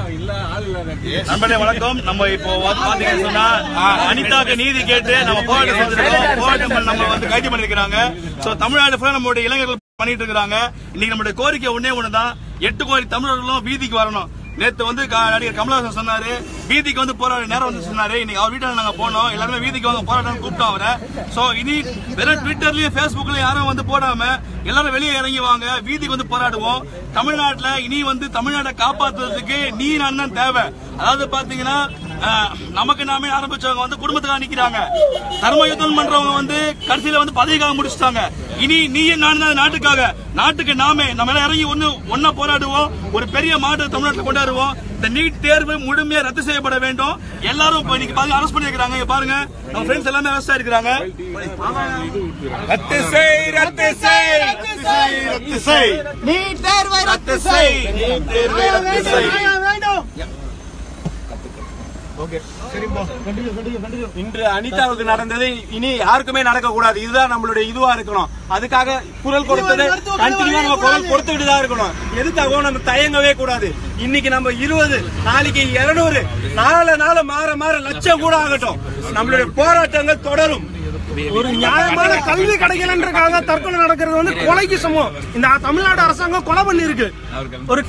நண்பர்களே வணக்கம் நம்ம இப்போ வந்து பாத்தீங்கன்னு சொன்னா அனிதாக்கு நீதி கேட்டு நம்ம போராட்டம் செஞ்சிருக்கோம் போராட்டம் பண்ண நம்ம வந்து கைது பண்ணிருக்காங்க சோ தமிழ்நாடு ஃபுல்லா நம்மளுடைய இளைஞர்கள் பண்ணிட்டு இருக்காங்க இன்னைக்கு நம்மளுடைய கோரிக்கை ஒண்ணே ஒண்ணுதான் எட்டு கோடி தமிழர்களும் வீதிக்கு வரணும் நேத்து வந்து க- நடிகர் கமலஹாசன் சொன்னாரு வீதிக்கு வந்து போராட நேரம் வந்து சொன்னாரு இன்னைக்கு அவர் வீட்டுல நாங்க போனோம் எல்லாருமே வீதிக்கு வந்து போராட்டம் கூப்பிட்டோம் அவரை சோ இனி வெறும் ட்விட்டர்லயும் பேஸ்புக்லயும் யாரும் வந்து போடாம எல்லாரும் வெளியே இறங்கி வாங்க வீதிக்கு வந்து போராடுவோம் தமிழ்நாட்டுல இனி வந்து தமிழ்நாட்டை காப்பாத்துறதுக்கு நீ நான் தான் தேவை அதாவது பாத்தீங்கன்னா அஹ், நமக்கு நாமே ஆரம்பிச்சவங்க வந்து குடும்பத்துக்காக நிக்கிறாங்க தர்ம யுத்தம் பண்றவங்க வந்து கடைசியில வந்து பதவிக்காக முடிச்சுட்டாங்க இனி நீ நான் தான் நாட்டுக்காக நாட்டுக்கு நாமே நம்ம எல்லாம் இறங்கி ஒண்ணு ஒன்னா போராடுவோம் ஒரு பெரிய மாற்று தமிழ்நாட்டில் கொண்டாடுவோம் இந்த நீட் தேர்வு முழுமையா ரத்து செய்யப்பட வேண்டும் எல்லாரும் இப்ப இன்னைக்கு பாருங்க அரஸ்ட் பண்ணிருக்காங்க இங்க பாருங்க நம்ம ஃப்ரெண்ட்ஸ் எல்லாமே அரஸ்ட் ஆயிருக்காங்க ரத்து செய் ரத்து செய் ரத்து செய் ரத்து செய் நீட் தேர்வை ரத்து செய் நீட் தேர்வை ரத்து செய் இன்று அனிதாவுக்கு நடந்தது இனி யாருக்குமே நடக்க கூடாது இதுதான் நம்மளுடைய இதுவா இருக்கணும் அதுக்காக குரல் கொடுத்தது கண்டினியூவா நம்ம குரல் கொடுத்துட்டு தான் இருக்கணும் எதுக்காகவும் நம்ம தயங்கவே கூடாது இன்னைக்கு நம்ம இருபது நாளைக்கு இருநூறு நாள நாள மாற மாற லட்சம் கூட ஆகட்டும் நம்மளுடைய போராட்டங்கள் தொடரும் ஒரு நியாயமான கல்வி கிடைக்கலன்றக்காக தற்கொலை நடக்கிறது வந்து கொலைக்கு சமம் இந்த தமிழ்நாடு அரசாங்கம் கொலை பண்ணி இருக்கு ஒரு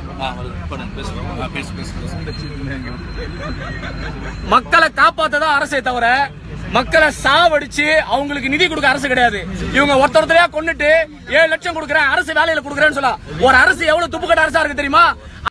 மக்களை காப்பாத்ததான் அரசே தவிர மக்களை சாவடிச்சு அவங்களுக்கு நிதி கொடுக்க அரசு கிடையாது இவங்க ஒருத்தரையா கொண்டுட்டு ஏழு லட்சம் கொடுக்குறேன் அரசு வேலையில கொடுக்குறேன்னு சொல்ல ஒரு அரசு எவ்வளவு துப்புக்கட்ட அரசா இருக்கு தெரியுமா